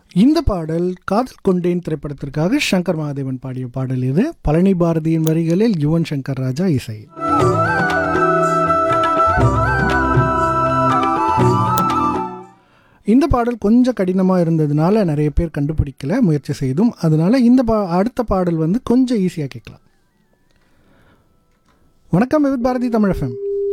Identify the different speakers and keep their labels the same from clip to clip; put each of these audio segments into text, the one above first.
Speaker 1: இந்த பாடல் காதல் கொண்டேன் திரைப்படத்திற்காக சங்கர் மகாதேவன் பாடிய பாடல் இது பழனி பாரதியின் வரிகளில் யுவன் சங்கர் ராஜா இசை இந்த பாடல் கொஞ்சம் கடினமாக இருந்ததுனால நிறைய பேர் கண்டுபிடிக்கல முயற்சி செய்தும் அதனால இந்த பா அடுத்த பாடல் வந்து கொஞ்சம் ஈஸியாக கேட்கலாம் வணக்கம் விவித் பாரதி தமிழ் எஃப்எம்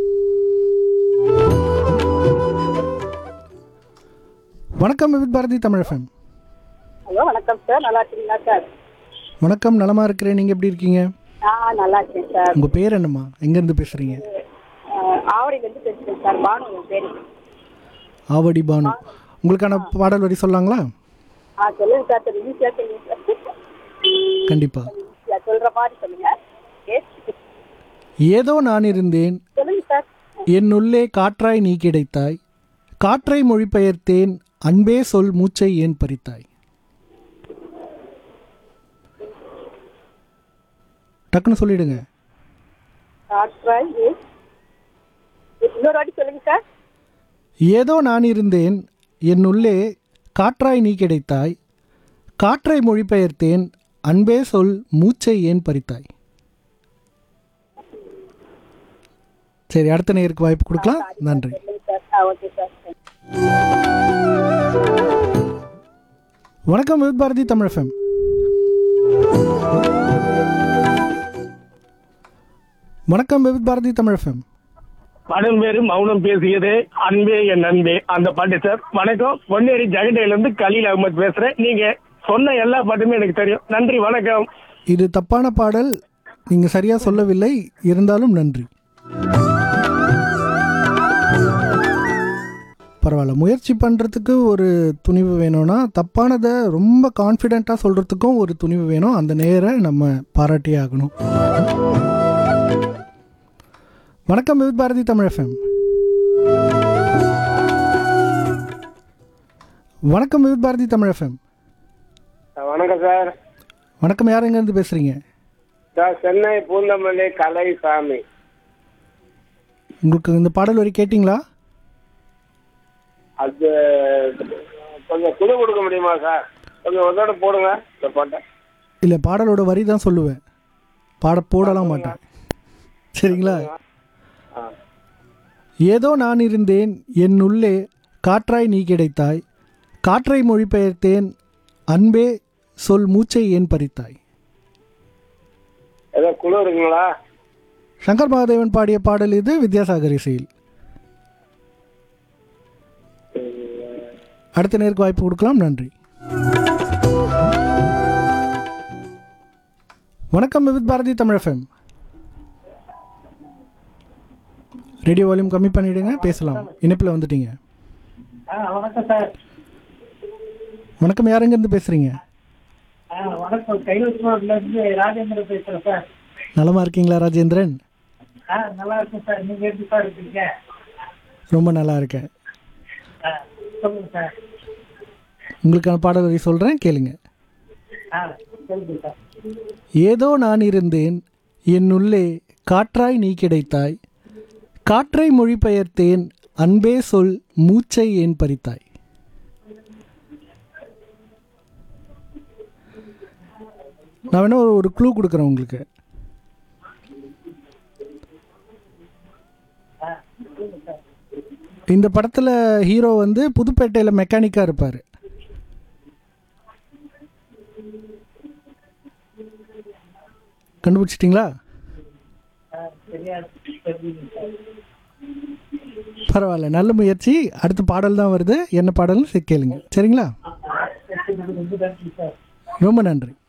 Speaker 1: வணக்கம் விவித் பாரதி தமிழ் எஃப்எம்
Speaker 2: ஹலோ வணக்கம் சார் நல்லா இருக்கீங்களா சார்
Speaker 1: வணக்கம் நலமா இருக்கிறேன் நீங்கள் எப்படி இருக்கீங்க
Speaker 2: ஆ நல்லா இருக்கேன் சார்
Speaker 1: உங்கள் பேர் என்னம்மா எங்கேருந்து பேசுகிறீங்க
Speaker 2: ஆவடியிலேருந்து பேசுகிறேன் சார் பானு என் பேர்
Speaker 1: ஆவடி பானு உங்களுக்கான பாடல் வரி சொல்லலாங்களா
Speaker 2: ஆ சொல்லுங்க சார் சார் ஈஸியாக சொல்லுங்க சார்
Speaker 1: கண்டிப்பாக
Speaker 2: ஈஸியாக சொல்கிற மாதிரி சொல்லுங்க எஸ்
Speaker 1: ஏதோ நான் இருந்தேன்
Speaker 2: சொல்லுங்க சார்
Speaker 1: என்னுள்ளே காற்றாய் நீ கிடைத்தாய் காற்றை மொழிபெயர்த்தேன் அன்பே சொல் மூச்சை ஏன் பறித்தாய் டக்குன்னு சொல்லிடுங்க
Speaker 2: காற்றாய் எஸ் இன்னொரு வாட்டி சொல்லுங்க சார்
Speaker 1: ஏதோ நான் இருந்தேன் என்னுள்ளே காற்றாய் நீ கிடைத்தாய் காற்றை மொழிபெயர்த்தேன் அன்பே சொல் மூச்சை ஏன் பறித்தாய் சரி அடுத்த நேருக்கு வாய்ப்பு கொடுக்கலாம் நன்றி
Speaker 2: சொல்லுங்க சார் ஆ ஓகே சார்
Speaker 1: வணக்கம் வித் பாரதி தமிழ் எஃப்எம் வணக்கம் வித் பாரதி தமிழ் எஃப்எம்
Speaker 3: படம் பேரு மௌனம் பேசியது அன்பே என் அன்பே அந்த பாட்டு சார் வணக்கம் பொன்னேரி ஜெகடையில இருந்து கலீல் அகமது பேசுறேன் நீங்க சொன்ன எல்லா பாட்டுமே எனக்கு தெரியும் நன்றி வணக்கம்
Speaker 1: இது தப்பான பாடல் நீங்கள் சரியாக சொல்லவில்லை இருந்தாலும் நன்றி பரவாயில்ல முயற்சி பண்ணுறதுக்கு ஒரு துணிவு வேணும்னா தப்பானதை ரொம்ப கான்ஃபிடெண்ட்டாக சொல்கிறதுக்கும் ஒரு துணிவு வேணும் அந்த நேரை நம்ம பாராட்டியே ஆகணும் வணக்கம் வித் பாரதி தமிழ் எஃப்எம் வணக்கம் வித் பாரதி தமிழ் எஃப்எம்
Speaker 3: வணக்கம் சார்
Speaker 1: வணக்கம் யார் எங்கேருந்து பேசுகிறீங்க
Speaker 3: சார் சென்னை பூந்தமல்லி கலை சாமி
Speaker 1: உங்களுக்கு இந்த பாடல் வரி கேட்டிங்களா
Speaker 3: அது கொஞ்சம் குழு கொடுக்க முடியுமா சார் கொஞ்சம் ஒரு தடவை போடுங்க இந்த பாட்டை
Speaker 1: இல்லை பாடலோட வரி தான் சொல்லுவேன் பாட போடலாம் மாட்டேன் சரிங்களா
Speaker 3: ஆ.
Speaker 1: ஏதோ நான் இருந்தேன் என் உள்ளே காற்றாய் நீ கிடைத்தாய் காற்றை மொழிபெயர்த்தேன் அன்பே சொல் மூச்சை ஏன் பறித்தாய்
Speaker 3: ஏதோ குழு இருக்குங்களா
Speaker 1: சங்கர் மகாதேவன் பாடிய பாடல் இது வித்யாசாகர் இசையில் அடுத்த நேருக்கு வாய்ப்பு கொடுக்கலாம் நன்றி வணக்கம் Vividh Bharati Tamil FM radio volume கம்மி பண்ணிடுங்க பேசலாம் இணைப்பில் வந்துட்டீங்க
Speaker 4: வணக்கம் சார்
Speaker 1: வணக்கம் யார் எங்கேருந்து பேசுகிறீங்க
Speaker 4: ஆ, வணக்கம் கைலாஸ் ரோட்ல இருந்து ராஜேந்திரன் பேசுறேன் சார்
Speaker 1: நலமா இருக்கீங்களா ராஜேந்திரன்
Speaker 4: ஆ நல்லா இருக்கும் சார் நீங்க எப்படி சார் இருக்கீங்க
Speaker 1: ரொம்ப நல்லா இருக்கேன்
Speaker 4: ஆ, சொல்லுங்க சார்
Speaker 1: உங்களுக்கான பாடல் வரி சொல்கிறேன் கேளுங்க
Speaker 4: ஆ சொல்லுங்க சார்
Speaker 1: ஏதோ நான் இருந்தேன் என்னுள்ளே காற்றாய் நீ கிடைத்தாய் காற்றை மொழிபெயர்த்தேன் அன்பே சொல் மூச்சை ஏன் பறித்தாய் நான் வேணா ஒரு ஒரு க்ளூ கொடுக்குறேன் உங்களுக்கு இந்த படத்தில் ஹீரோ வந்து புதுப்பேட்டையில் மெக்கானிக்காக இருப்பார் கண்டுபிடிச்சிட்டிங்களா
Speaker 4: ஆ, தெரியாது தெரியுங்க சார்
Speaker 1: பரவாயில்ல நல்ல முயற்சி அடுத்த பாடல் தான் வருது என்ன பாடல்னு சரி கேளுங்க சரிங்களா
Speaker 4: ஆ, ரொம்ப நன்றி சார்
Speaker 1: ரொம்ப நன்றி